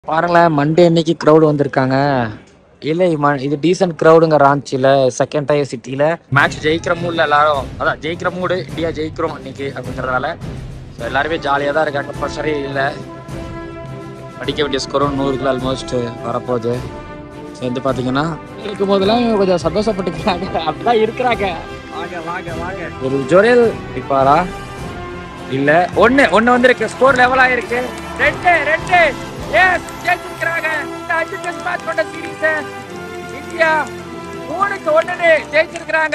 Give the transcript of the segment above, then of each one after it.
பாருங்களேன் மண்டே அன்னைக்கு க்ரௌடு வந்திருக்காங்க இல்லை ம- இது டீசென்ட் க்ரௌடுங்க ராஞ்சியில் செகண்ட் டயர் சிட்டியில் மேட்ச் ஜெயிக்கிற மூடில் எல்லாரும் அதான் ஜெயிக்கிற மூடு இந்தியா ஜெயிக்கிறோம் இன்னைக்கு அப்படிங்கிறதால ஸோ எல்லாருமே ஜாலியாக தான் இருக்காங்க ப்ரெஷரே இல்லை அடிக்க வேண்டிய ஸ்கோரும் நூறுக்குள்ள ஆல்மோஸ்ட் வரப்போகுது ஸோ வந்து பார்த்தீங்கன்னா இருக்கும் போதெல்லாம் கொஞ்சம் சந்தோஷப்பட்டுக்கிறாங்க அப்படிதான் இருக்கிறாங்க வாங்க வாங்க வாங்க ஒரு ஜொரேல் இருப்பாரா இல்ல ஒண்ணு ஒண்ணு வந்திருக்கு ஸ்கோர் லெவல் ஆயிருக்கு ரெண்டு ரெண்டு எஸ் ஜெயிச்சிருக்காங்க இந்த அஞ்சு டெஸ்ட் மேட்ச் கொண்ட சீரீஸ் இந்தியா மூணுக்கு ஒண்ணுன்னு ஜெயிச்சிருக்காங்க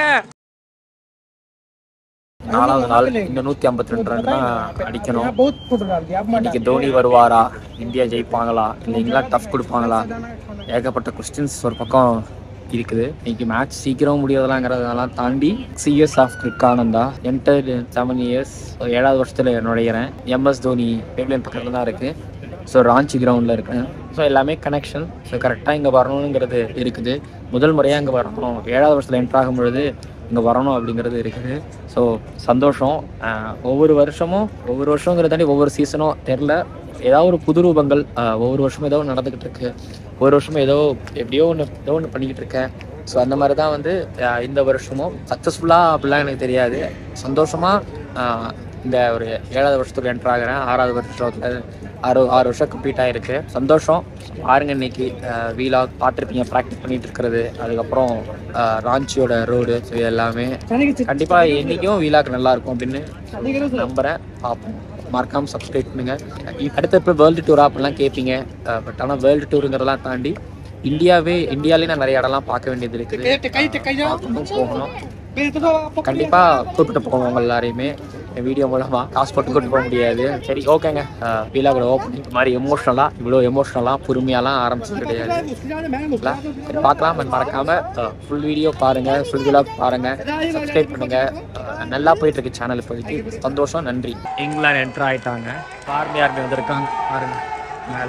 நாலாவது நாள் இந்த நூத்தி ஐம்பத்தி ரெண்டு ரன் தான் அடிக்கணும் இன்னைக்கு தோனி வருவாரா இந்தியா ஜெயிப்பாங்களா இல்லை இங்கிலாந்து டஃப் கொடுப்பாங்களா ஏகப்பட்ட கொஸ்டின்ஸ் ஒரு பக்கம் இருக்குது இன்னைக்கு மேட்ச் சீக்கிரம் முடியாதலாங்கிறதெல்லாம் தாண்டி சிஎஸ் ஆஃப் கிரிக்கானந்தா என்டர் செவன் இயர்ஸ் ஏழாவது வருஷத்துல நுழையிறேன் எம்எஸ் தோனி பேப்லைன் பக்கத்தில் தான் இருக்கு ஸோ ராஞ்சி கிரவுண்டில் இருக்கேன் ஸோ எல்லாமே கனெக்ஷன் ஸோ கரெக்டாக இங்கே வரணுங்கிறது இருக்குது முதல் முறையாக இங்கே வரணும் ஏழாவது வருஷத்தில் என்ட்ரு ஆகும் பொழுது இங்கே வரணும் அப்படிங்கிறது இருக்குது ஸோ சந்தோஷம் ஆஹ் ஒவ்வொரு வருஷமும் ஒவ்வொரு வருஷங்கிறத தாண்டி ஒவ்வொரு சீசனும் தெரில ஏதாவது ஒரு புது ரூபங்கள் ஆஹ் ஒவ்வொரு வருஷமும் ஏதோ ஒன்று நடந்துக்கிட்டு இருக்கு ஒரு வருஷமும் ஏதோ எப்படியோ ஒன்று ஏதோ ஒன்று பண்ணிக்கிட்டு இருக்கேன் ஸோ அந்த மாதிரி தான் வந்து ஆஹ் இந்த வருஷமும் சக்ஸஸ்ஃபுல்லாக அப்படிலாம் எனக்கு தெரியாது சந்தோஷமாக இந்த ஒரு ஏழாவது வருஷத்துக்கு என்ட்ரு ஆகிறேன் ஆறாவது வருஷத்துல ஆறு ஆறு வருஷம் கம்ப்ளீட் ஆயிருக்கு சந்தோஷம் பாருங்க இன்னைக்கு வீலாக் பார்த்துருப்பீங்க ப்ராக்டிஸ் பண்ணிட்டு இருக்கிறது அதுக்கப்புறம் ஆஹ் ராஞ்சியோட ரோடு ஸோ எல்லாமே கண்டிப்பா என்னைக்கும் வீலாக் நல்லா இருக்கும் அப்படின்னு நம்புறேன் பார்ப்போம் மறக்காம சப்ஸ்கிரைப் பண்ணுங்க அடுத்த இப்போ வேர்ல்டு டூரா அப்படிலாம் கேட்பீங்க பட் ஆனால் வேர்ல்டு டூருங்கிறதெல்லாம் தாண்டி இந்தியாவே இந்தியாலே நான் நிறைய இடம்லாம் பார்க்க வேண்டியது இருக்குது பார்க்கணும், போகணும் கண்டிப்பா கூப்பிட்டு போகணும் உங்க எல்லாரையுமே என் வீடியோ மூலமா காசு போட்டு கூட்டு போக முடியாது சரி ஓகேங்க வீலாகோட ஓப்பனிங் இந்த மாதிரி எமோஷனலா இவ்வளோ எமோஷனலா பொறுமையாலாம் ஆரம்பிச்சது கிடையாது இல்ல? சரி பார்க்கலாம் and மறக்காம ஃபுல் வீடியோ பாருங்க ஃபுல் வீலாக் பாருங்க சப்ஸ்கிரைப் பண்ணுங்க அஹ், நல்லா போயிட்டு இருக்கு சேனல் இப்போதைக்கு சந்தோஷம் நன்றி இங்கிலாந்து என்டர் ஆயிட்டாங்க ஆர்மி ஆர்மி வந்திருக்காங்க பாருங்க மேல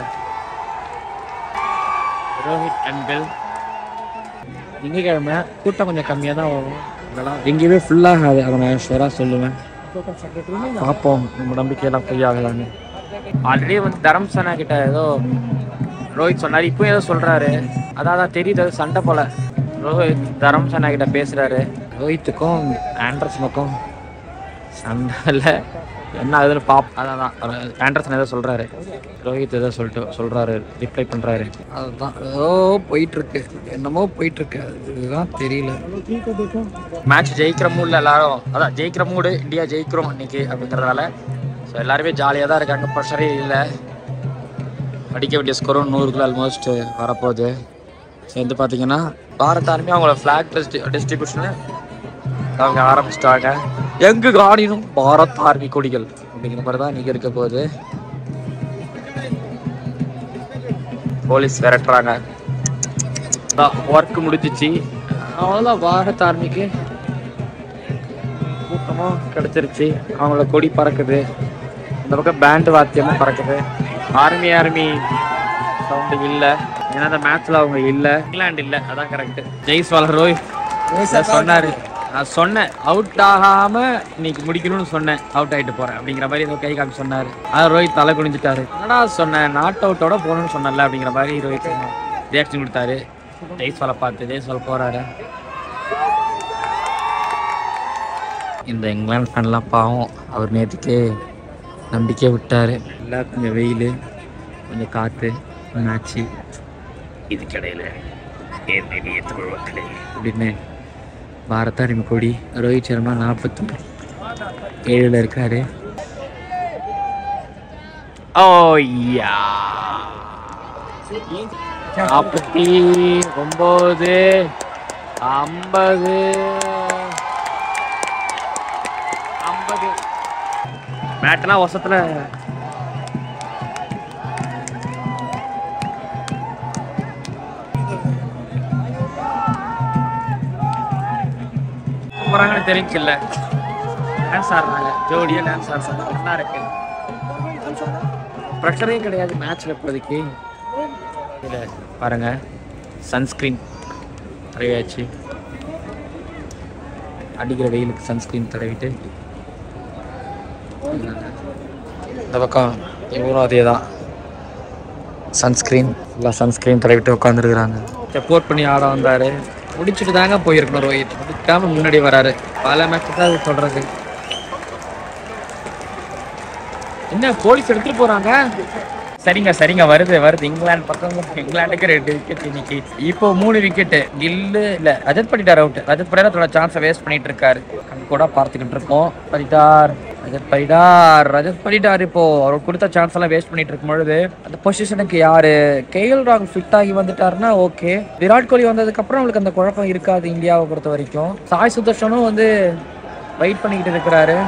ரோஹித் அண்ட் பெல் திங்கக்கிழமை கூட்டம் கொஞ்சம் கம்மியாக தான் வரும் இதெல்லாம் எங்கேயுமே ஃபுல்லாகாது அதை நான் ஷுவராக சொல்லுவேன் பார்ப்போம் நம்ம நம்பிக்கையெல்லாம் பொய் ஆகலான்னு ஆல்ரெடி வந்து தரம்சனா கிட்ட ஏதோ ரோஹித் சொன்னார் இப்போ ஏதோ சொல்றாரு அதான் அதான் தெரியுது அது சண்டை போல ரோஹித் தரம்சனா கிட்ட பேசுறாரு ரோஹித்துக்கும் ஆண்டர்சனுக்கும் சண்டை இல்லை என்ன ஆகுதுன்னு பாப் அதான் அதான் ஆண்டர்சன் ஏதோ சொல்றாரு ரோஹித் ஏதோ சொல்லிட்டு சொல்றாரு ரிப்ளை பண்றாரு அதுதான் ஏதோ போயிட்டு இருக்கு என்னமோ போயிட்டு இருக்கு அதுதான் தெரியல மேட்ச் ஜெயிக்கிற மூடில் எல்லாரும் அதான் ஜெயிக்கிற மூடு இந்தியா ஜெயிக்கிறோம் இன்னைக்கு அப்படிங்கிறதால ஸோ எல்லாருமே ஜாலியாக தான் இருக்காங்க ப்ரெஷரே இல்லை அடிக்க வேண்டிய ஸ்கோரும் நூறுக்குள்ள ஆல்மோஸ்ட் வரப்போகுது ஸோ வந்து பார்த்தீங்கன்னா பாரத் ஆர்மி அவங்களோட ஃப்ளாக் டிஸ்ட்ரிபியூஷனு அவங்க ஆரம்பிச்சிட்டாங்க எங்கு காணினும் பாரத் ஆர்மி கொடிகள் அப்படிங்கிற மாதிரி தான் இன்னைக்கு இருக்க போகுது போலீஸ் விரட்டுறாங்க ஒர்க் முடிஞ்சிச்சு அவ்வளோதான் பாரத் ஆர்மிக்கு கூட்டமும் கிடைச்சிருச்சு அவங்கள கொடி பறக்குது இந்த பக்கம் பேண்ட் வாத்தியமும் பறக்குது ஆர்மி ஆர்மி சவுண்டு இல்லை ஏன்னா அந்த மேட்ச்ல அவங்க இல்லை இங்கிலாந்து இல்லை அதான் கரெக்ட் ஜெய்ஸ்வால் ரோஹித் நான் சொன்னாரு நான் சொன்னேன் அவுட் ஆகாம இன்னைக்கு முடிக்கணும்னு சொன்னேன் அவுட் ஆயிட்டு போறேன் அப்படிங்கிற மாதிரி ஏதோ கை காமி சொன்னாரு அதான் ரோஹித் தலை குனிஞ்சிட்டாரு என்னடா சொன்னேன் நாட் அவுட்டோட போகணும்னு சொன்னல அப்படிங்கிற மாதிரி ரோஹித் ரியாக்ஷன் கொடுத்தாரு ஜெய்ஸ்வாலை பார்த்து ஜெய்ஸ்வால் போறாரு இந்த இங்கிலாந்து ஃபேன்லாம் பாவம் அவர் நேற்றுக்கே நம்பிக்கை விட்டார் எல்லாம் கொஞ்சம் வெயில் கொஞ்சம் காற்று மேட்ச்சு இதுக்கிடையில் ஏன் நெறிய தமிழ் மக்களே அப்படின்னு பாரத அரிமை கொடி ரோஹித் சர்மா நாற்பத்தி ஏழில் இருக்காரு ஓய்யா நாற்பத்தி ஒம்பது ஐம்பது ஐம்பது மேட்லாம் வருஷத்துல போறாங்கன்னு தெரிஞ்சுல்ல டான்ஸ் ஆடுறாங்க ஜோடியா டான்ஸ் ஆடுறாங்க நல்லா இருக்கு ப்ரெஷரே கிடையாது மேட்ச்ல இப்போதைக்கு இதுல பாருங்க சன்ஸ்கிரீன் தடவியாச்சு அடிக்கிற வெயிலுக்கு சன்ஸ்கிரீன் தடவிட்டு இந்த பக்கம் இவரும் அதே தான் சன்ஸ்கிரீன் எல்லாம் சன்ஸ்கிரீன் தடவிட்டு உட்காந்துருக்குறாங்க சப்போர்ட் பண்ணி ஆட வந்தாரு முடிச்சுட்டு தாங்க போயிருக்கணும் ரோஹித் முடிக்காம முன்னாடி வராரு பல மேட்ச் தான் அது சொல்றது என்ன போலீஸ் எடுத்துட்டு போறாங்க சரிங்க சரிங்க வருது வருது இங்கிலாந்து பக்கம் இங்கிலாந்துக்கு ரெண்டு விக்கெட் இன்னைக்கு இப்போ மூணு விக்கெட் கில்லு இல்ல ரஜத் படிட்டார் அவுட் ரஜத் படிட்டார் தன்னோட சான்ஸை வேஸ்ட் பண்ணிட்டு இருக்காரு கண் கூட பார்த்துக்கிட்டு இருக்கோம் படிட்டார் ரஜத் படிட்டார் ரஜத் படிட்டார் இப்போ அவர் கொடுத்த சான்ஸ் எல்லாம் வேஸ்ட் பண்ணிட்டு இருக்கும் பொழுது அந்த பொசிஷனுக்கு யாரு கேஎல் ராகுல் ஃபிட் ஆகி வந்துட்டாருன்னா ஓகே விராட் கோலி வந்ததுக்கு அப்புறம் அவங்களுக்கு அந்த குழப்பம் இருக்காது இந்தியாவை பொறுத்த வரைக்கும் சாய் சுதர்ஷனும் வந்து வெயிட் பண்ணிக்கிட்டு இருக்கிறாரு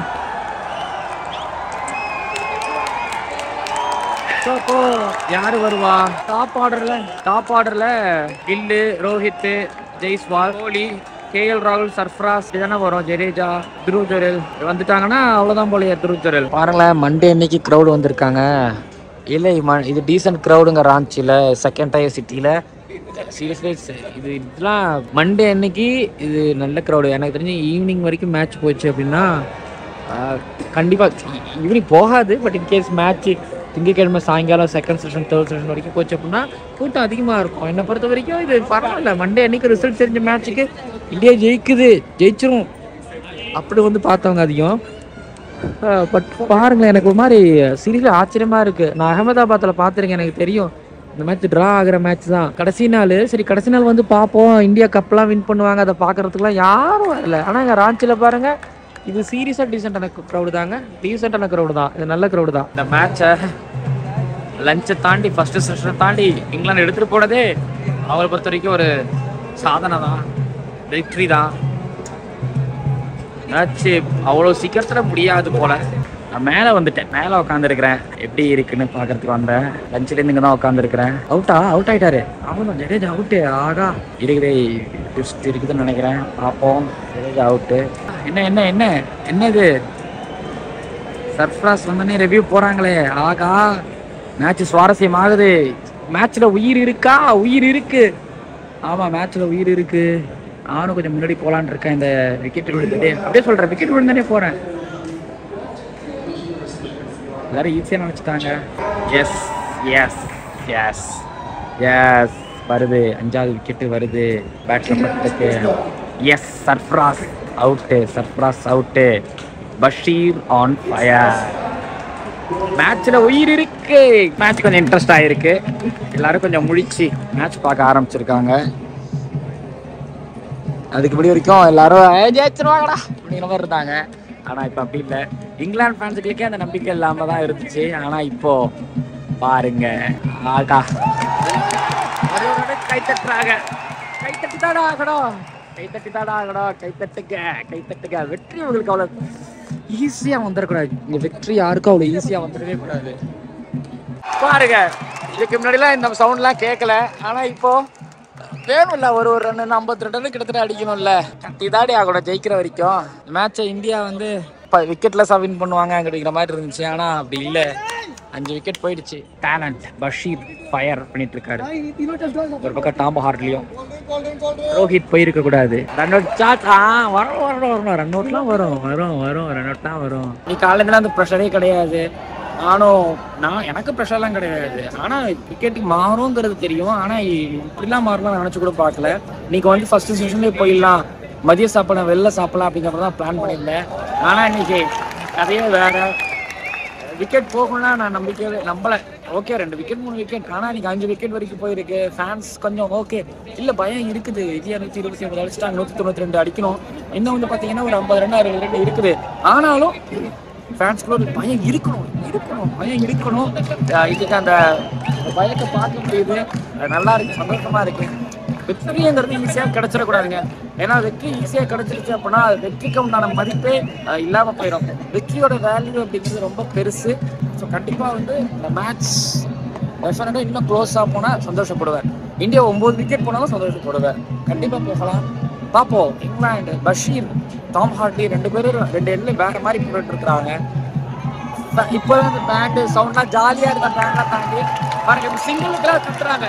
So, அப்போ யாரு வருவா டாப் ஆர்டர்ல டாப் ஆர்டர்ல கில்லு ரோஹித் ஜெய்ஸ்வால் கோலி கேஎல் ராகுல் சர்ஃப்ராஸ் இதுதானே வரும் ஜடேஜா துருவ் ஜுரல் வந்துட்டாங்கன்னா அவ்வளவுதான் போலயே துருவ் ஜுரல் பாருங்களேன் மண்டே அன்னைக்கு க்ரௌட் வந்திருக்காங்க இல்லை ம- இது டீசென்ட் க்ரௌடுங்க ராஞ்சியில் செகண்ட் டயர் சிட்டியில் சீரியஸ்லி இது இதெல்லாம் மண்டே அன்னைக்கு இது நல்ல க்ரௌடு எனக்கு தெரிஞ்சு ஈவினிங் வரைக்கும் மேட்ச் போச்சு அப்படின்னா ஆஹ், கண்டிப்பா ஈவினிங் போகாது பட் இன்கேஸ் மேட்ச் திங்கட்கிழமை சாயங்காலம் செகண்ட் செஷன் தேர்ட் செஷன் வரைக்கும் போச்சு அப்படின்னா கூட்டம் அதிகமாக இருக்கும் என்னை பொறுத்த வரைக்கும் இது பரவாயில்ல மண்டே அன்னைக்கு ரிசல்ட் தெரிஞ்ச மேட்ச்சுக்கு இந்தியா ஜெயிக்குது ஜெயிச்சிரும் அப்படி வந்து பார்த்தவங்க அதிகம் பட் பாருங்களேன் எனக்கு ஒரு மாதிரி சீரியஸாக ஆச்சரியமா இருக்கு நான் அகமதாபாத்தில் பார்த்துருக்கேன் எனக்கு தெரியும் இந்த மேட்ச் ட்ரா ஆகிற மேட்ச் தான் கடைசி நாள் சரி கடைசி நாள் வந்து பார்ப்போம் இந்தியா கப்லாம் வின் பண்ணுவாங்க அதை பார்க்கறதுக்குலாம் யாரும் வரல ஆனால் இங்கே ராஞ்சியில் பாருங்க இது சீரியஸாக டீசெண்டான க்ரௌடு தாங்க டீசெண்டான க்ரௌடு தான் இது நல்ல க்ரௌடு தான் இந்த மேட்சை லஞ்சை தாண்டி ஃபர்ஸ்ட் செஷனை தாண்டி இங்கிலாந்து எடுத்துகிட்டு போனதே அவரை பொறுத்த வரைக்கும் ஒரு சாதனை தான் வெற்றி தான் மேட்ச்சு அவ்வளோ சீக்கிரத்தில் முடியாது போல நான் மேலே வந்துட்டேன் மேலே உட்காந்துருக்கிறேன் எப்படி இருக்குன்னு பார்க்கறதுக்கு வந்தேன் லஞ்சிலேருந்து இங்கே தான் உட்காந்துருக்கிறேன் அவுட்டா அவுட் ஆயிட்டாரு அவன் ஜடேஜா அவுட்டு ஆகா இருக்குதே ட்விஸ்ட் இருக்குதுன்னு நினைக்கிறேன் பார்ப்போம் ஜடேஜா அவுட்டு என்ன என்ன என்ன என்னது சர்ஃப்ராஸ் வந்தோடனே ரிவ்யூ போகிறாங்களே ஆகா மேட்ச் சுவாரஸ்யம் ஆகுது மேட்ச்சில் உயிர் இருக்கா உயிர் இருக்கு ஆமாம் மேட்ச்சில் உயிர் இருக்கு நானும் கொஞ்சம் முன்னாடி போகலான்னு இருக்கேன் இந்த விக்கெட் விழுந்துட்டே அப்படியே சொல்கிறேன் விக்கெட் விழுந்தானே போகிறேன் எல்லாரும் ஈஸியாக நினச்சிட்டாங்க எஸ் எஸ் எஸ் எஸ் வருது அஞ்சாவது விக்கெட்டு வருது பேட்ஸ்ல பட்டுக்கு yes Sarfaraz out Sarfaraz out Bashir on fire மேட்ச்ல உயிர் இருக்கு மேட்ச் கொஞ்சம் இன்ட்ரெஸ்ட் ஆயிருக்கு எல்லாரும் கொஞ்சம் முழிச்சு மேட்ச் பார்க்க ஆரம்பிச்சிருக்காங்க அதுக்கு முடி வரைக்கும் எல்லாரும் "ஏய், ஜெயிச்சிருவாங்கடா அப்படிங்கிற மாதிரி இருந்தாங்க ஆனா இப்ப அப்படி இல்லை இங்கிலாந்து ஃபேன்ஸுகளுக்கே அந்த நம்பிக்கை இல்லாம தான் இருந்துச்சு ஆனா இப்போ பாருங்க ஆகா ஒருவரோட கை தட்டுறாங்க கை தட்டி தாடா ஆகணும் கை தட்டி தாடா ஆகணும் கை தட்டுங்க கை தட்டுங்க வெற்றி உங்களுக்கு அவ்வளவு ஈஸியா வந்துடக்கூடாது இந்த வெற்றி யாருக்கும் அவ்வளவு ஈஸியா வந்துடவே கூடாது பாருங்க இதுக்கு முன்னாடிலாம் இந்த சவுண்ட்லாம் கேட்கல ஆனா இப்போ வேணும்ல ஒரு ஒரு ரன் ஐம்பத்தி ரெண்டு ரன் கிட்டத்தட்ட அடிக்கணும்ல கட்டி தாடி ஆகணும் ஜெயிக்கிற வரைக்கும் மேட்சை இந்தியா வந்து இப்போ விக்கெட்லெஸ்ஸாக வின் பண்ணுவாங்க அப்படிங்கிற மாதிரி இருந்துச்சு ஆனால் அப்படி இல்லை அஞ்சு விக்கெட் போயிடுச்சு டேலண்ட் பஷீர் ஃபயர் பண்ணிட்டு இருக்காரு ஒரு பக்கம் டாம் ஹார்ட்லயும் ரோஹித் போயிருக்க கூடாது ரன் அவுட் சாட் ஆ வரும் வரணும் வரணும் ரன் அவுட்லாம் வரும் வரும் வரும் ரன் அவுட்லாம் வரும் நீ காலையில அந்த ப்ரெஷரே கிடையாது நானும் நான் எனக்கு ப்ரெஷர்லாம் கிடையாது ஆனால் கிரிக்கெட்டுக்கு மாறுங்கிறது தெரியும் ஆனால் இப்படிலாம் மாறலாம் நான் நினச்சி கூட பார்க்கல இன்னைக்கு வந்து ஃபர்ஸ்ட் செஷன்லேயே போயிடலாம் மதிய சாப்பிட வெளில சாப்பிடலாம் அப்படிங்கிறத தான் பிளான் பண்ணியிருந்தேன் ஆனால் இன்னைக்கு கதையே வேற விக்கெட் போகும்னா நான் நம்பிக்கையே நம்பல ஓகே ரெண்டு விக்கெட் மூணு விக்கெட் ஆனா இன்னைக்கு அஞ்சு விக்கெட் வரைக்கும் போயிருக்கு ஃபேன்ஸ் கொஞ்சம் ஓகே இல்ல பயம் இருக்குது இந்தியா நூத்தி இருபத்தி ஒன்பது அடிச்சிட்டாங்க நூத்தி தொண்ணூத்தி ரெண்டு அடிக்கணும் இன்னும் வந்து பாத்தீங்கன்னா ஒரு ஐம்பது ரெண்டு அறுபது ரெண்டு இருக்குது ஆனாலும் ஃபேன்ஸ்குள்ள ஒரு பயம் இருக்கணும் இருக்கணும் பயம் இருக்கணும் அஹ் இதுக்கு அந்த அந்த பயத்தை பார்க்க முடியுது அது நல்லா இருக்கு சந்தோஷமா இருக்கு வெற்றிங்கிறது ஈஸியா கிடைச்சிடக்கூடாதுங்க ஏன்னா வெற்றி ஈஸியா கிடைச்சிருச்சு அப்படின்னா அது வெற்றிக்கு உண்டான மதிப்பே அஹ், இல்லாம போயிடும் வெற்றியோட வேல்யூ அப்படிங்கிறது ரொம்ப பெருசு ஸோ கண்டிப்பா வந்து இந்த மேட்ச் டெஃபினட்டாக இன்னும் க்ளோஸாக போனால் சந்தோஷப்படுவேன் இந்தியா ஒம்பது விக்கெட் போனாலும் சந்தோஷப்படுவேன் கண்டிப்பாக போகலாம் பார்ப்போம் இங்கிலாந்து பஷீர் டாம் ஹார்ட்லி ரெண்டு பேரும் ரெண்டு எண்ணில் வேற மாதிரி போட்டுட்டு இருக்கிறாங்க இப்போ அந்த பேண்டு சவுண்ட்லாம் ஜாலியாக இருக்க பேண்டெலாம் தாண்டி பாருங்க இப்போ சிங்கிளுக்கெல்லாம் கத்துறாங்க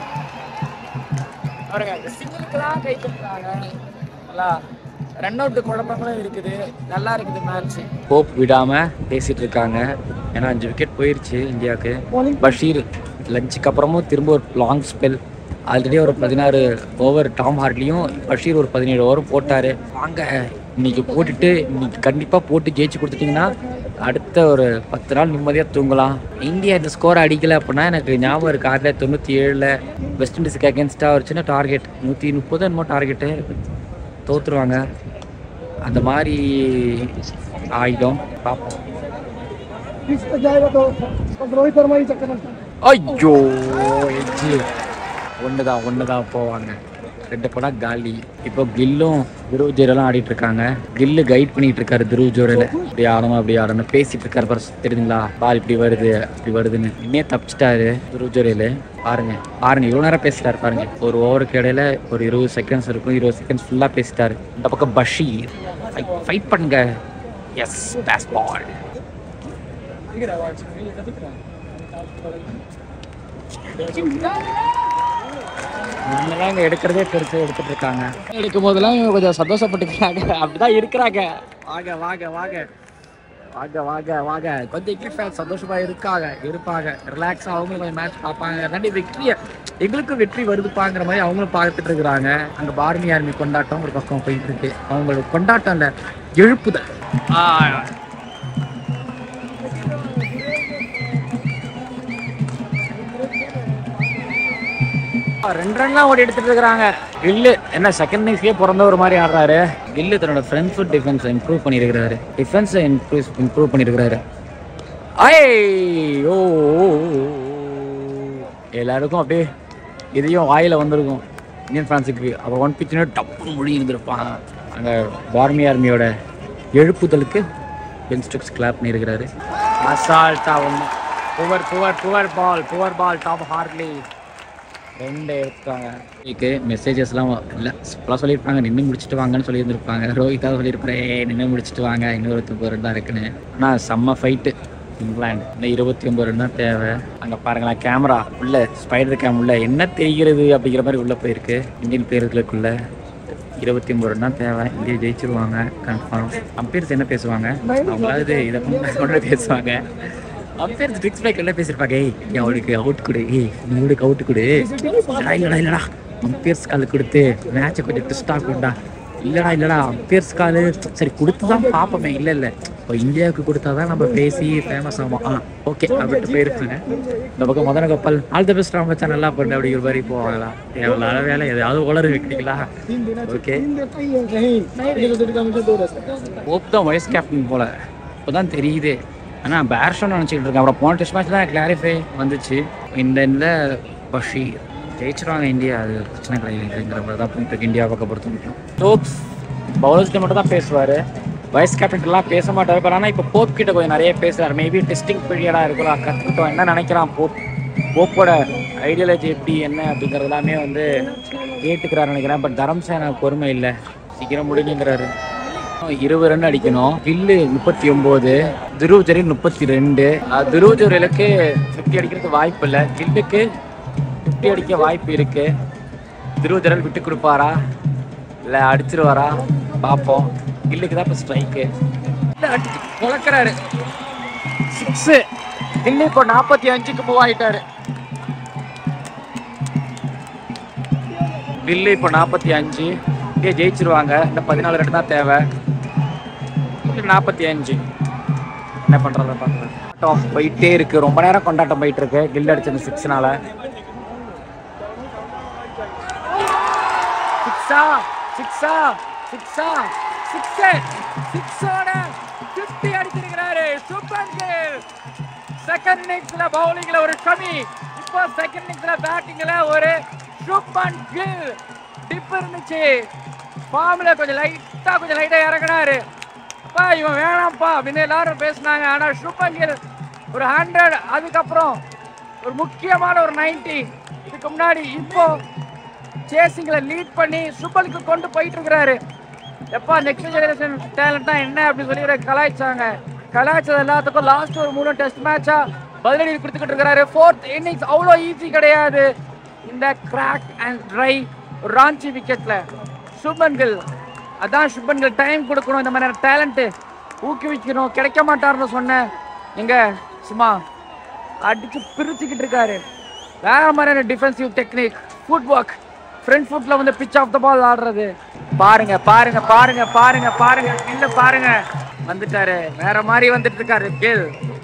பாருங்க இந்த சிங்கிளுக்கெல்லாம் கை தட்டுறாங்க நல்லா ரன் அவுட் குழப்பங்களும் இருக்குது நல்லா இருக்குது மேட்ச் ஹோப் விடாம பேசிட்டு இருக்காங்க ஏன்னா அஞ்சு விக்கெட் போயிருச்சு இந்தியாவுக்கு பஷீர் லஞ்சுக்கு அப்புறமும் திரும்ப ஒரு லாங் ஸ்பெல் ஆல்ரெடி ஒரு பதினாறு ஓவர் டாம் ஹார்ட்லியும் பஷீர் ஒரு பதினேழு ஓவரும் போட்டார் வாங்க இன்னைக்கு போட்டுட்டு இன்னைக்கு கண்டிப்பாக போட்டு ஜெயிச்சு கொடுத்துட்டிங்கன்னா அடுத்த ஒரு பத்து நாள் நிம்மதியாக தூங்கலாம் இந்தியா இந்த ஸ்கோர் அடிக்கலை அப்படின்னா எனக்கு ஞாபகம் இருக்குது ஆயிரத்தி தொண்ணூற்றி ஏழில் வெஸ்ட் இண்டீஸுக்கு அகேன்ஸ்டாக ஒரு சின்ன டார்கெட் நூற்றி முப்பது என்னமோ டார்கெட்டு தோற்றுருவாங்க அந்த மாதிரி ஆயிடும் பார்ப்போம் इसमें जाएगा तो अब रोहित शर्मा ही चक्कर में ஐயோ எஜ்ஜு ஒன்று தான் ஒன்று தான் போவாங்க ரெண்டு படம் காலி இப்போ கில்லும் துருவ் ஜோரெல்லாம் ஆடிட்டு இருக்காங்க கில்லு கைட் பண்ணிட்டு இருக்காரு துருவ் ஜோரில் இப்படி ஆடணும் அப்படி ஆடணும் பேசிட்டு இருக்காரு பாரு தெரியுதுங்களா பால் இப்படி வருது இப்படி வருதுன்னு இன்னே தப்பிச்சிட்டாரு துருவ் ஜோரில் பாருங்க பாருங்க இவ்வளோ நேரம் பேசிட்டாரு பாருங்க ஒரு ஓவருக்கு இடையில ஒரு இருபது செகண்ட்ஸ் இருக்கும் இருபது செகண்ட்ஸ் ஃபுல்லாக பேசிட்டாரு இந்த பக்கம் பஷீர் ஃபைட் பண்ணுங்க எஸ் பேஸ் பால் நம்மளாம் இங்க எடுக்கிறதே பெருசு எடுத்துட்டு இருக்காங்க எடுக்கும் போதெல்லாம் இவங்க கொஞ்சம் சந்தோஷப்பட்டுக்கிறாங்க அப்படிதான் இருக்கிறாங்க வாங்க வாங்க வாங்க வாங்க வாங்க வாங்க கொஞ்சம் இங்கிலீஷ் ஃபேன்ஸ் சந்தோஷமா இருக்காங்க இருப்பாங்க ரிலாக்ஸாக அவங்களும் கொஞ்சம் மேட்ச் பார்ப்பாங்க அதாண்டி வெற்றியை எங்களுக்கும் வெற்றி வருதுப்பாங்கிற மாதிரி அவங்களும் பார்த்துட்டு இருக்கிறாங்க அங்கே பார்மி ஆர்மி கொண்டாட்டம் ஒரு பக்கம் போயிட்டு இருக்கு அவங்களோட கொண்டாட்டம் இல்லை எழுப்புதல் ஆ, ரெண்டு ரன்லாம் ஓடி எடுத்துட்டு இருக்காங்க கில்லு என்ன செகண்ட் இன்னிங்ஸ்க்கே பிறந்த ஒரு மாதிரி ஆடுறாரு கில்லு தன்னோட ஃப்ரண்ட் ஃபுட் டிஃபென்ஸ் இம்ப்ரூவ் பண்ணியிருக்கிறாரு டிஃபென்ஸை இம்ப்ரூவ் இம்ப்ரூவ் பண்ணியிருக்கிறாரு ஐ ஓ ஓ, ஓ, ஓ. எல்லாருக்கும் அப்படியே இதையும் வாயில வந்திருக்கும் இந்தியன் ஃப்ரான்ஸுக்கு அப்புறம் ஒன் பிச்சுன்னு டப்புன்னு மொழி இருந்திருப்பாங்க அங்கே பார்மி ஆர்மியோட எழுப்புதலுக்கு பென் ஸ்டோக்ஸ் கிளாப் பண்ணியிருக்கிறாரு அசால்ட்டா ஒன்று poor poor poor ball poor ball Tom Hartley ரெண்டு எடுத்துட்டாங்க இதுக்கு மெசேஜஸ்லாம் இல்லை இப்போலாம் சொல்லியிருப்பாங்க நின்று முடிச்சுட்டு வாங்கன்னு சொல்லியிருந்திருப்பாங்க ரோஹிதா சொல்லியிருப்பாரு "ஏய், நின்று முடிச்சுட்டு வாங்க இன்னொரு ஒன்பது ரன் தான் இருக்குன்னு ஆனால் செம்ம ஃபைட்டு இங்கிலாந்து இன்னும் இருபத்தி ஒம்பது ரன் தான் தேவை அங்கே பாருங்களேன் கேமரா உள்ள ஸ்பைடர் கேம் உள்ள என்ன தெரிகிறது அப்படிங்கிற மாதிரி உள்ளே போயிருக்கு இந்தியன் பிளேயர்களுக்குள்ள இருபத்தி ஒம்பது ரன் தான் தேவை இந்தியா ஜெயிச்சிருவாங்க கன்ஃபார்ம் அம்பையர்ஸ் என்ன பேசுவாங்க அவங்களாவது இதை கொண்டு பேசுவாங்க அம்பையர்ஸ் ட்ரிக்ஸ் பிரேக் என்ன பேசியிருப்பாங்க ஏய் நீ அவளுக்கு அவுட் கொடு ஏய் நீ அவளுக்கு அவுட் கொடு இல்லடா இல்லடா இல்லடா அம்பையர்ஸ் கால் கொடுத்து மேட்சை கொஞ்சம் ட்விஸ்டாக கொண்டா இல்லடா இல்லடா அம்பையர்ஸ் கால் சரி கொடுத்து தான் பார்ப்போமே இல்லை இல்லை இப்போ இந்தியாவுக்கு கொடுத்தா தான் நம்ம பேசி ஃபேமஸ் ஆகும் ஆ ஓகே அப்படின்ட்டு போயிருப்பாங்க இந்த பக்கம் மதன கப்பல் ஆல் த பெஸ்ட் ராம் வச்சா நல்லா பண்ணு அப்படிங்கிற மாதிரி போவாங்களா எவ்வளோ வேலை எதாவது உளறு வைக்கிறீங்களா ஓகே तीन देता ही है नहीं ये तो डेढ़ का मुझे दो रहता है ஹோப் தான் வைஸ் கேப்டன் போல இப்போதான் தெரியுது ஆனால் பேர்ஷன் நினச்சிக்கிட்டு இருக்கேன் அப்புறம் போன டெஸ்ட் மேட்ச் தான் கிளாரிஃபை வந்துச்சு இந்த இந்த பஷீர் ஜெயிச்சிருவாங்க இந்தியா அது பிரச்சனை கிடையாதுங்கிற மாதிரி தான் பண்ணிட்டு இருக்கு இந்தியா பக்கம் பொறுத்த மட்டும் ஸ்டோக்ஸ் பவுலர்ஸ்கிட்ட மட்டும் தான் பேசுவார் வைஸ் கேப்டன்லாம் பேச மாட்டார் பட் ஆனால் இப்போ போப் கிட்ட கொஞ்சம் நிறைய பேசுறாரு மேபி டெஸ்டிங் பீரியடாக இருக்கலாம் கற்றுக்கிட்டோம் என்ன நினைக்கிறான் போப் போப்போட ஐடியாலஜி எப்படி என்ன அப்படிங்கிறது எல்லாமே வந்து கேட்டுக்கிறாரு நினைக்கிறேன் பட் தரம்சேனா பொறுமை இல்லை சீக்கிரம் முடிஞ்சுங்கிறாரு இருபது ரன் அடிக்கணும் கில்லு முப்பத்தி ஒன்பது துருவ் ஜரீல் முப்பத்தி ரெண்டு துருவ் ஜரீலுக்கு ஃபிஃப்டி அடிக்கிறதுக்கு வாய்ப்பு இல்லை கில்லுக்கு ஃபிஃப்டி அடிக்க வாய்ப்பு இருக்கு துருவ் ஜரீல் விட்டு கொடுப்பாரா இல்லை அடிச்சிருவாரா பார்ப்போம் கில்லுக்கு தான் இப்போ ஸ்ட்ரைக்கு அடிச்சு குழக்கிறாரு சிக்ஸு கில்லு இப்போ நாற்பத்தி அஞ்சுக்கு மூவ் ஆயிட்டாரு கில்லு இப்போ நாற்பத்தி அஞ்சு இங்கே ஜெயிச்சிருவாங்க இந்த பதினாலு ரெண்டு தான் தேவை நாற்பத்தி அஞ்சு என்ன பண்றத பார்க்கலாம் கொண்டாட்டம் போயிட்டே இருக்கு ரொம்ப நேரம் கொண்டாட்டம் போயிட்டு இருக்கு கில் அடிச்சது சிக்ஸ்னால சிக்ஸா சிக்ஸா சிக்ஸா சிக்ஸ் சிக்ஸோட ஃபிஃப்டி அடிச்சிருக்கிறாரு சூப்பர் கில் செகண்ட் இன்னிங்ஸ்ல பவுலிங்ல ஒரு கமி இப்போ செகண்ட் இன்னிங்ஸ்ல பேட்டிங்ல ஒரு சூப்பர் கில் டிப் இருந்துச்சு ஃபார்ம்ல கொஞ்சம் லைட்டா கொஞ்சம் லைட்டா இறங்குனாரு அப்பா இவன் வேணாம்ப்பா அப்படின்னு எல்லாரும் பேசினாங்க ஆனா சூப்பர் கில் ஒரு ஹண்ட்ரட் அதுக்கப்புறம் ஒரு முக்கியமான ஒரு 90 இதுக்கு முன்னாடி இப்போ சேசிங்களை லீட் பண்ணி சூப்பருக்கு கொண்டு போயிட்டு இருக்கிறாரு எப்பா நெக்ஸ்ட் ஜெனரேஷன் டேலண்ட்னா என்ன அப்படின்னு சொல்லி இவரை கலாய்ச்சாங்க கலாய்ச்சது எல்லாத்துக்கும் லாஸ்ட் ஒரு மூணு டெஸ்ட் மேட்சா பதிலடி கொடுத்துக்கிட்டு இருக்கிறாரு ஃபோர்த் இன்னிங்ஸ் அவ்வளோ ஈஸி கிடையாது இந்த கிராக் அண்ட் ட்ரை ராஞ்சி விக்கெட்ல சுப்மன் கில் அதான் சுப்மன் கில் டைம் கொடுக்கணும் இந்த மாதிரி டேலண்ட்டு ஊக்குவிக்கணும் கிடைக்க மாட்டாருன்னு சொன்னேன் எங்க சும்மா அடிச்சு பிரிச்சுக்கிட்டு இருக்காரு வேற மாதிரியான defensive technique foot work front ஃபுட்ல வந்து பிச் ஆஃப் த பால் ஆடுறது பாருங்க பாருங்க பாருங்க பாருங்க பாருங்க இல்ல பாருங்க வந்துட்டாரு வேற மாதிரி வந்துட்டு இருக்காரு கில்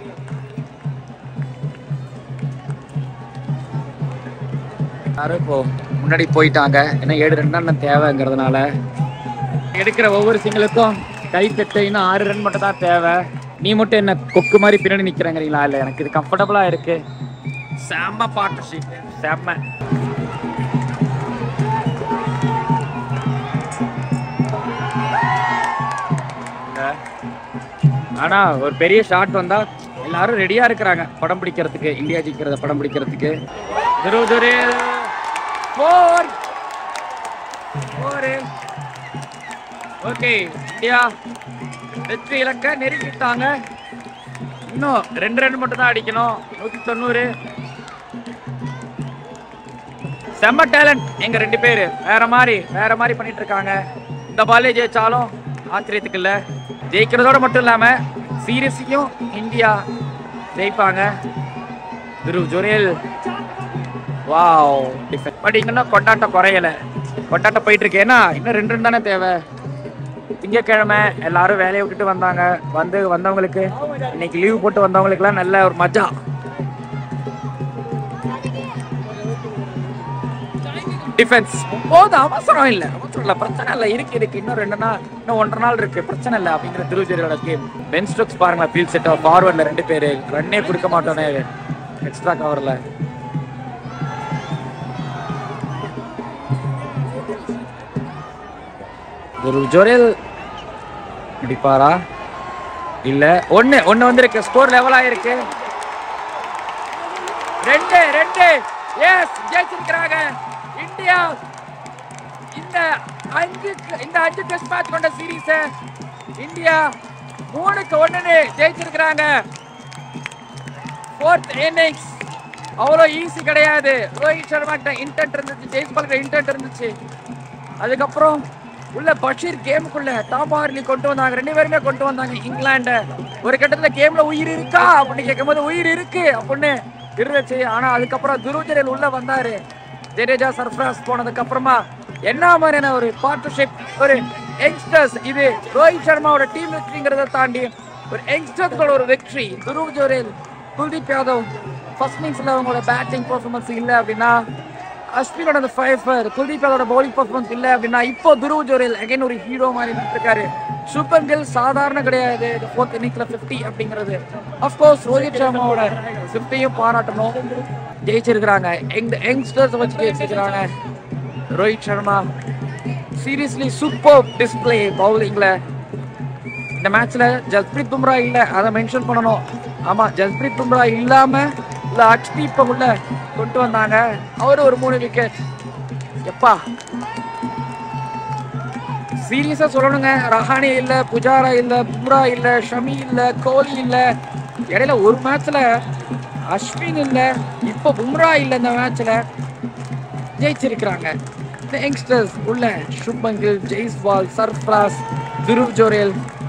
யாரும் இப்போ முன்னாடி போயிட்டாங்க ஏன்னா ஏழு ரன் தான் தேவைங்கிறதுனால எடுக்கிற ஒவ்வொரு சிங்களுக்கும் கை தட்டு இன்னும் ஆறு ரன் மட்டும் தான் தேவை நீ மட்டும் என்ன கொக்கு மாதிரி பின்னாடி நிக்கிறேங்கிறீங்களா இல்ல எனக்கு இது கம்ஃபர்டபுளா இருக்கு செம்ம பார்ட்னர்ஷிப் செம்ம ஆனா ஒரு பெரிய ஷாட் வந்தா எல்லாரும் ரெடியா இருக்கிறாங்க படம் பிடிக்கிறதுக்கு இந்தியா ஜெயிக்கிறத படம் பிடிக்கிறதுக்கு துரு துரு ஃபோர் ஃபோர் ஓகே இந்தியா வெற்றி இலக்க நெருங்கிட்டாங்க இன்னும் ரெண்டு ரன் மட்டும் தான் அடிக்கணும் நூத்தி தொண்ணூறு செம்ம டேலண்ட் எங்க ரெண்டு பேரு வேற மாதிரி வேற மாதிரி பண்ணிட்டு இருக்காங்க இந்த பாலே ஜெயிச்சாலும் ஆச்சரியத்துக்கு இல்ல ஜெயிக்கிறதோட மட்டும் இல்லாம சீரியஸையும் இந்தியா ஜெயிப்பாங்க Dhruv Jurel wow defence but இன்னும் கொண்டாட்டம் குறையல கொண்டாட்டம் போயிட்டு இருக்கு ஏன்னா இன்னும் ரெண்டு ரன் தானே தேவை திங்கக்கிழமை எல்லாரும் வேலையை விட்டுட்டு வந்தாங்க வந்து வந்தவங்களுக்கு இன்னைக்கு லீவ் போட்டு வந்தவங்களுக்குலாம் நல்ல ஒரு மஜா டிஃபென்ஸ் போதும் அவசரம் இல்ல அவசரம் இல்ல பிரச்சனை இல்ல இருக்கு இருக்கு இன்னும் ரெண்டு நாள் இன்னும் ஒன்றரை நாள் இருக்கு பிரச்சனை இல்ல அப்படிங்கிற திருச்செரியோட கேம் பென் ஸ்டோக்ஸ் பாருங்க ஃபீல் செட் ஃபார்வர்ட்ல ரெண்டு பேரு ரன்னே கொடுக்க மாட்டோனே எக்ஸ்ட்ரா கவர்ல ஒரு ஜொரேல் அடிப்பாரா இல்ல ஒண்ணு ஒண்ணு வந்திருக்கு ஸ்கோர் லெவல் ஆயிருக்கு ரெண்டு ரெண்டு எஸ் ஜெயிச்சிருக்கிறாங்க இந்தியா இந்த அஞ்சு இந்த அஞ்சு டெஸ்ட் மேட்ச் கொண்ட சீரீஸ் இந்தியா மூணுக்கு ஒண்ணுன்னு ஜெயிச்சிருக்கிறாங்க ஃபோர்த் இன்னிங்ஸ் அவ்வளோ ஈஸி கிடையாது ரோஹித் சர்மா கிட்ட இன்டென்ட் இருந்துச்சு ஜெய்ஸ்பால் கிட்ட இன்டென்ட் இருந்துச்சு அதுக்கப்புறம் உள்ள பஷீர் கேமுக்குள்ள டாப் ஆர்லி கொண்டு வந்தாங்க ரெண்டு பேருமே கொண்டு வந்தாங்க இங்கிலாண்ட ஒரு கட்டத்துல கேம்ல உயிர் இருக்கா அப்படின்னு கேட்கும்போது உயிர் இருக்கு அப்படின்னு இருந்துச்சு ஆனா அதுக்கப்புறம் துருஜரல் உள்ள வந்தாரு ஜடேஜா சர்ஃப்ராஸ் போனதுக்கு அப்புறமா என்ன மாதிரியான ஒரு பார்ட்னர்ஷிப் ஒரு யங்ஸ்டர்ஸ் இது ரோஹித் சர்மாவோட டீம் வெற்றிங்கிறத தாண்டி ஒரு யங்ஸ்டர்ஸோட ஒரு வெற்றி துருவ் ஜோரேல் குல்தீப் யாதவ் ஃபர்ஸ்ட் இன்னிங்ஸ்ல அவங்களோட பேட்டிங் பெர்ஃபார்மன்ஸ் இல்ல அப்படின்னா அஸ்வினோட அந்த ஃபைஃபர் குல்தீப் யாதவோட பவுலிங் பர்ஃபார்மன்ஸ் இல்ல அப்படின்னா இப்போ துருவ் ஜோரேல் அகைன் ஒரு ஹீரோ மாதிரி நின்னுட்டு இருக்காரு சூப்பர் கில் சாதாரண கிடையாது இந்த ஃபோர்த் இன்னிங்ஸ்ல 50 அப்படிங்கிறது அஃப்கோர்ஸ் ரோஹித் சர்மாவோட 50யும் பாராட்டணும் ஜெயிச்சிருக்கிறாங்க எங்க யங்ஸ்டர்ஸ் வச்சு ஜெயிச்சிருக்கிறாங்க Rohit Sharma seriously super display பவுலிங்ல இந்த மேட்ச்ல ஜஸ்பிரீத் பும்ரா இல்ல அதை மென்ஷன் பண்ணணும் ஆமா ஜஸ்பிரீத் பும்ரா இல்லாம இல்ல அக்ஷ்தீப் உள்ள கொண்டு வந்தாங்க அவரு ஒரு மூணு விக்கெட் எப்பா சீரியஸா சொல்லணுங்க ரஹானி இல்ல புஜாரா இல்ல பும்ரா இல்ல ஷமி இல்ல கோலி இல்ல இடையில ஒரு மேட்ச்ல அஸ்வின் இல்ல இப்போ பும்ரா இல்ல இந்த மேட்ச்ல ஜெயிச்சிருக்கிறாங்க இந்த யங்ஸ்டர்ஸ் உள்ள சுப்மன் கில் ஜெய்ஸ்வால் சர்ஃப்ராஸ் துருவ் ஜோரேல்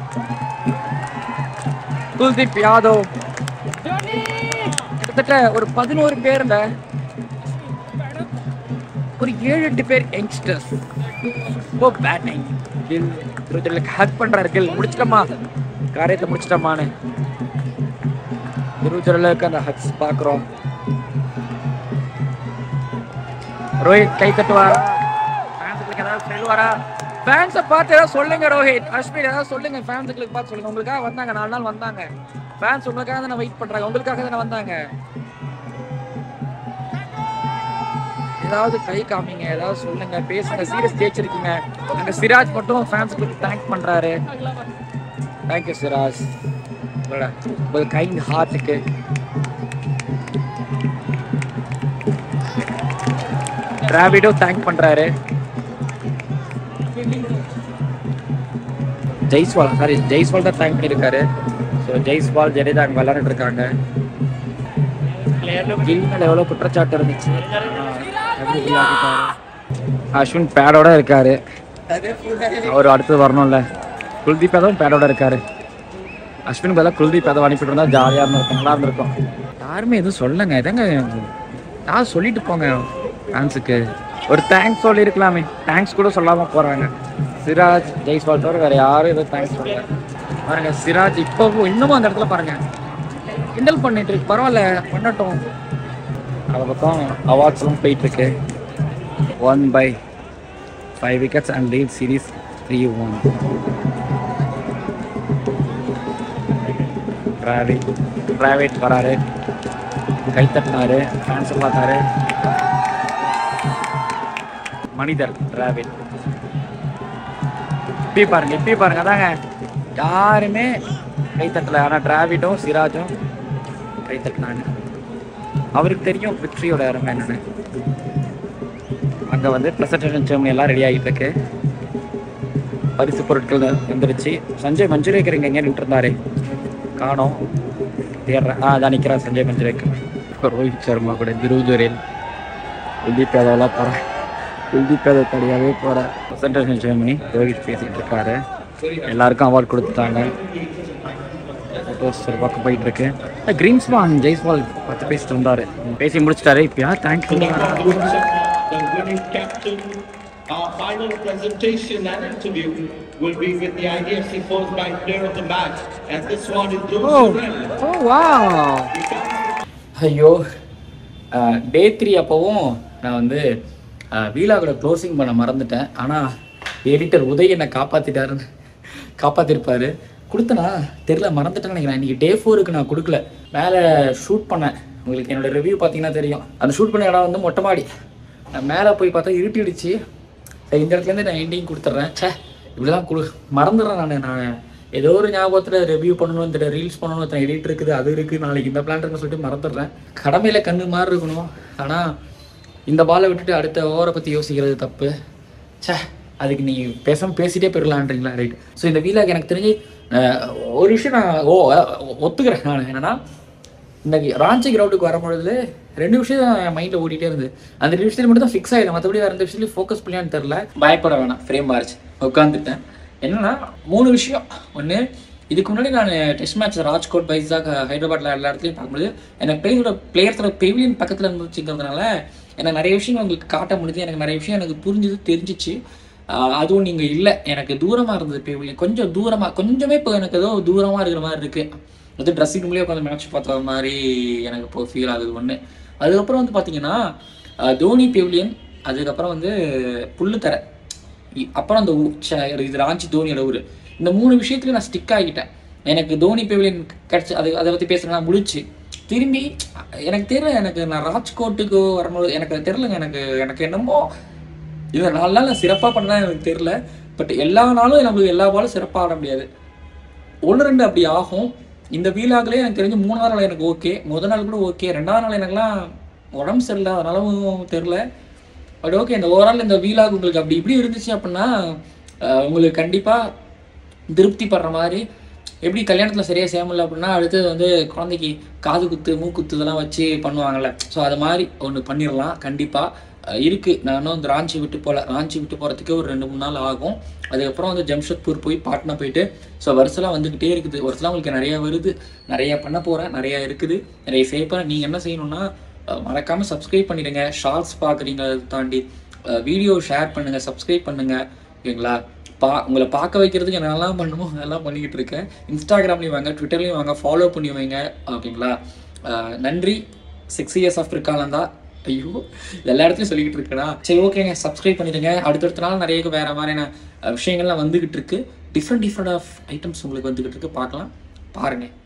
குல்தீப் யாதவ் கிட்டத்தட்ட ஒரு பதினோரு பேர்ல ஒரு ஏழு எட்டு பேர் யங்ஸ்டர்ஸ் ரொம்ப பேட்டிங் கில் துருஜலுக்கு ஹக் பண்றாரு கில் முடிச்சிட்டமா காரியத்தை முடிச்சிட்டமான்னு துருஜலுக்கு அந்த ஹக்ஸ் பாக்குறோம் ரோஹித் கை தட்டுவாரா ஃபேன்ஸுக்கு ஏதாவது சொல்லுவாரா ஃபேன்ஸை பார்த்து ஏதாவது சொல்லுங்க ரோஹித் அஸ்மின் ஏதாவது சொல்லுங்க ஃபேன்ஸுக்கு பார்த்து சொல்லுங்க உங்களுக்காக வந்தாங்க நாலு நாள் வந்தாங்க ஃபேன்ஸ் உங்களுக்காக தானே வெயிட் பண்றாங்க உங்களுக்காக தானே வந்தாங்க ஏதாவது கை காமிங்க ஏதாவது சொல்லுங்க பேசுங்க சீரியஸ் ஜெயிச்சிருக்கீங்க அங்க சிராஜ் மட்டும் ஃபேன்ஸுக்கு தேங்க் பண்றாரு தேங்க்யூ சிராஜ் உங்களோட உங்கள் கைண்ட் ஹார்ட்டுக்கு டிராவிடோ தேங்க் பண்றாரு ஜெய்ஸ்வால் சாரி ஜெய்ஸ்வால் தான் தேங்க் பண்ணியிருக்காரு ஸோ ஜெய்ஸ்வால் ஜடேஜா அங்கே விளையாண்டுட்டு இருக்காங்க கில் மேல எவ்வளோ குற்றச்சாட்டு இருந்துச்சு ஆஹ் எப்படி கில் ஆக்கிட்டாரு அஸ்வின் பேடோட இருக்காரு அவர் அடுத்து வரணும்ல குல்தீப் யாதவும் பேடோட இருக்காரு அஸ்வின் பதிலாக குல்தீப் யாதவ் அனுப்பிட்டு இருந்தா ஜாலியாக இருந்திருக்கும் நல்லா இருந்திருக்கும் யாருமே எதுவும் சொல்லுங்க இதாங்க நான் சொல்லிட்டு போங்க ஃபேன்ஸுக்கு ஒரு தேங்க்ஸ் சொல்லியிருக்கலாமே தேங்க்ஸ் கூட சொல்லாமல் போகிறாங்க சிராஜ் ஜெய்ஸ்வால் தவிர வேறு யாரும் எதுவும் தேங்க்ஸ் சொல்லல பாருங்க சிராஜ் இப்போ இன்னமும் அந்த இடத்துல பாருங்க கிண்டல் பண்ணிட்டு இருக்கு பரவாயில்ல பண்ணட்டும் அதை பக்கம் அவார்ட்ஸ்லாம் போயிட்டு இருக்கு one by five wickets and lead series three one Dravid Dravid வராரு கை தட்டினாரு ஃபேன்ஸ் பார்த்தாரு மனிதர் டிராவிட் இப்படி பாருங்க இப்படி பாருங்க அதாங்க யாருமே கை தட்டல ஆனால் டிராவிடும் சிராஜும் கை தட்டினாங்க அவருக்கு தெரியும் விக்ட்ரியோட அருமை என்னன்னு அங்கே வந்து ப்ரெசன்டேஷன் செரமனி எல்லாம் ரெடி ஆகிட்டு இருக்கு பரிசு பொருட்கள் வந்துருச்சு சஞ்சய் மஞ்சுரேக்கர் இங்கே எங்கே நின்றுருந்தாரு காணோம் தேடுறேன் ஆ அதான் நிற்கிறேன் சஞ்சய் மஞ்சுரேக்கர் ரோஹித் சர்மா கூட திருவஜூரில் குல்தீப் யாதவ்லாம் போகிறேன் குல்தீப் யாதவ் தனியாகவே போகிறேன் ப்ரெசன்டேஷன் செரமனி ரோஹித் பேசிகிட்டு இருக்காரு எல்லாருக்கும் அவார்ட் கொடுத்துட்டாங்க ஃபோட்டோஸ் ஒரு பக்கம் போயிட்டு இருக்கு கிரீன்ஸ்மான் ஜெய்ஸ்வால் பத்து பேசிட்டு இருந்தாரு பேசி முடிச்சிட்டாரு இப்பயா thank you The winning captain. Our final presentation and interview will be with the IDFC Force Bank Player of the Match. And this one is Joe Oh. Sorrell. ஓ வா ஐயோ டே த்ரீ அப்போவும் நான் வந்து வீலாகோட க்ளோசிங் பண்ண மறந்துட்டேன் ஆனால் எடிட்டர் உதய் என்னை காப்பாற்றிட்டாருன்னு காப்பாற்றிருப்பாரு கொடுத்தனா தெரில மறந்துட்டேன்னு நினைக்கிறேன் இன்றைக்கி டே ஃபோருக்கு நான் கொடுக்கல மேலே ஷூட் பண்ணேன் உங்களுக்கு என்னோட ரிவ்யூ பார்த்தீங்கன்னா தெரியும் அந்த ஷூட் பண்ண இடம் வந்து மொட்டை மாடி நான் மேலே போய் பார்த்தா இருட்டிடுச்சு சரி இந்த இடத்துலேருந்து நான் எண்டிங் கொடுத்துட்றேன் ச்சே இப்படிலாம் கொடு மறந்துடுறேன் நான் நான் ஏதோ ஒரு ஞாபகத்தில் ரிவ்யூ பண்ணணும் இந்த ரீல்ஸ் பண்ணணும் இத்தனை எடிட் இருக்குது அது இருக்குது நாளைக்கு இந்த பிளான் இருக்குன்னு சொல்லிட்டு மறந்துடுறேன் கடமையில் கண்ணு மாதிரி இருக்கணும் ஆனால் இந்த பாலை விட்டுட்டு அடுத்த ஓவரை பற்றி யோசிக்கிறது தப்பு ச்சே அதுக்கு நீ பேசாமல் பேசிட்டே போயிடலான்றீங்களா ரைட் ஸோ இந்த வீலாக் எனக்கு தெரிஞ்சு அஹ், ஒரு விஷயம் நான் ஓ அஹ், ஒத்துக்கிறேன் நான் என்னன்னா இந்த ராஞ்சி கிரவுண்டுக்கு வரும்பொழுது ரெண்டு விஷயம் என் மைண்டில் ஓடிட்டே இருந்து அந்த ரெண்டு விஷயத்துல மட்டும் தான் ஃபிக்ஸ் ஆகிடும் மற்றபடி வேறு எந்த விஷயத்துலையும் ஃபோக்கஸ் பண்ணியான்னு தெரில பயப்பட வேணாம் ஃப்ரேம் மார்ச் உட்காந்துட்டேன் என்னன்னா மூணு விஷயம் ஒன்று இதுக்கு முன்னாடி நான் டெஸ்ட் மேட்ச் ராஜ்கோட் பைசாக் ஹைதராபாத்ல எல்லா இடத்துலையும் பார்க்கும்போது எனக்கு பிளேயரோட பிளேயர்ஸோட பெவிலியன் பக்கத்தில் இருந்துச்சுங்கிறதுனால எனக்கு நிறைய விஷயம் உங்களுக்கு காட்ட முடியுது எனக்கு நிறைய விஷயம் எனக்கு புரிஞ்சுது தெரிஞ்சிச்சு ஆஹ் அதுவும் நீங்கள் இல்லை எனக்கு தூரமாக இருந்தது பெவிலியன் கொஞ்சம் தூரமாக கொஞ்சமே இப்போ எனக்கு ஏதோ தூரமாக இருக்கிற மாதிரி இருக்குது அது ட்ரெஸ்ஸிங் ரூம்லேயே உட்காந்து மேட்ச் பார்த்த மாதிரி எனக்கு இப்போ ஃபீல் ஆகுது ஒன்று அதுக்கப்புறம் வந்து பார்த்தீங்கன்னா ஆஹ் தோனி பெவிலியன் அதுக்கப்புறம் வந்து புல்லுத்தரை இ- அப்புறம் அந்த ஊ- ச்ச, இது ராஞ்சி தோனியோட ஊர் இந்த மூணு விஷயத்துல நான் ஸ்டிக் ஆகிட்டேன் எனக்கு தோனி பெவிலியன் கிடச்சி அது அதை பற்றி பேசுகிறேன்னா முடிச்சு திரும்பி எனக்கு தெரியல எனக்கு நான் ராஜ்கோட்டுக்கு வரும்போது எனக்கு தெரிலங்க எனக்கு எனக்கு என்னமோ இது நாலு நாள் நான் சிறப்பாக பண்ணலாம் எனக்கு தெரில பட் எல்லா நாளும் நம்மளுக்கு எல்லா பாலும் சிறப்பாக ஆட முடியாது ஒன்று ரெண்டு அப்படி ஆகும் இந்த வீலாகலே எனக்கு தெரிஞ்சு மூணாவது நாள் எனக்கு ஓகே முதல் நாள் கூட ஓகே ரெண்டாவது நாள் எனக்குலாம் உடம்பு சரியில்லை அதனாலும் தெரில பட் ஓகே இந்த ஓவரால் இந்த வீலாக் உங்களுக்கு அப்படி இப்படி இருந்துச்சு அப்படின்னா அஹ், உங்களுக்கு கண்டிப்பாக திருப்தி படுற மாதிரி எப்படி கல்யாணத்தில் சரியாக செய்ய முடியல அப்படின்னா அடுத்தது வந்து குழந்தைக்கு காது குத்து மூக்குத்து இதெல்லாம் வச்சு பண்ணுவாங்கல்ல ஸோ அது மாதிரி ஒன்று பண்ணிடலாம் கண்டிப்பாக இருக்குது நானும் இந்த ராஞ்சி விட்டு போகல ராஞ்சி விட்டு போகிறதுக்கு ஒரு ரெண்டு மூணு நாள் ஆகும் அதுக்கப்புறம் வந்து ஜம்ஷெட்பூர் போய் பாட்னா போயிட்டு ஸோ வருஷம்லாம் வந்துக்கிட்டே இருக்குது வருஷம்லாம் உங்களுக்கு நிறைய வருது நிறைய பண்ண போகிறேன் நிறைய இருக்குது நிறைய செய்ய போகிறேன் நீங்கள் என்ன செய்யணும்னா அஹ், மறக்காம சப்ஸ்கிரைப் பண்ணிடுங்க ஷார்ட்ஸ் பார்க்குறீங்க அதை தாண்டி வீடியோ ஷேர் பண்ணுங்க சப்ஸ்கிரைப் பண்ணுங்க ஓகேங்களா பா உங்களை பார்க்க வைக்கிறதுக்கு என்னெல்லாம் பண்ணுமோ அதெல்லாம் பண்ணிக்கிட்டு இருக்கேன் இன்ஸ்டாகிராம்லேயும் வாங்க ட்விட்டர்லையும் வாங்க ஃபாலோ பண்ணி வைங்க ஓகேங்களா அஹ், நன்றி சிக்ஸ் இயர்ஸ் ஆஃப் இருக்காலந்தா ஐயோ இது எல்லா இடத்துலையும் சொல்லிக்கிட்டு இருக்கேனா சரி ஓகேங்க சப்ஸ்கிரைப் பண்ணிடுங்க அடுத்தடுத்த நாள் நிறைய வேற மாதிரியான அஹ், விஷயங்கள்லாம் வந்துகிட்டு இருக்கு டிஃப்ரெண்ட் டிஃப்ரெண்ட் ஆஃப் ஐட்டம்ஸ் உங்களுக்கு வந்துகிட்டு இருக்கு பார்க்கலாம் பாருங்க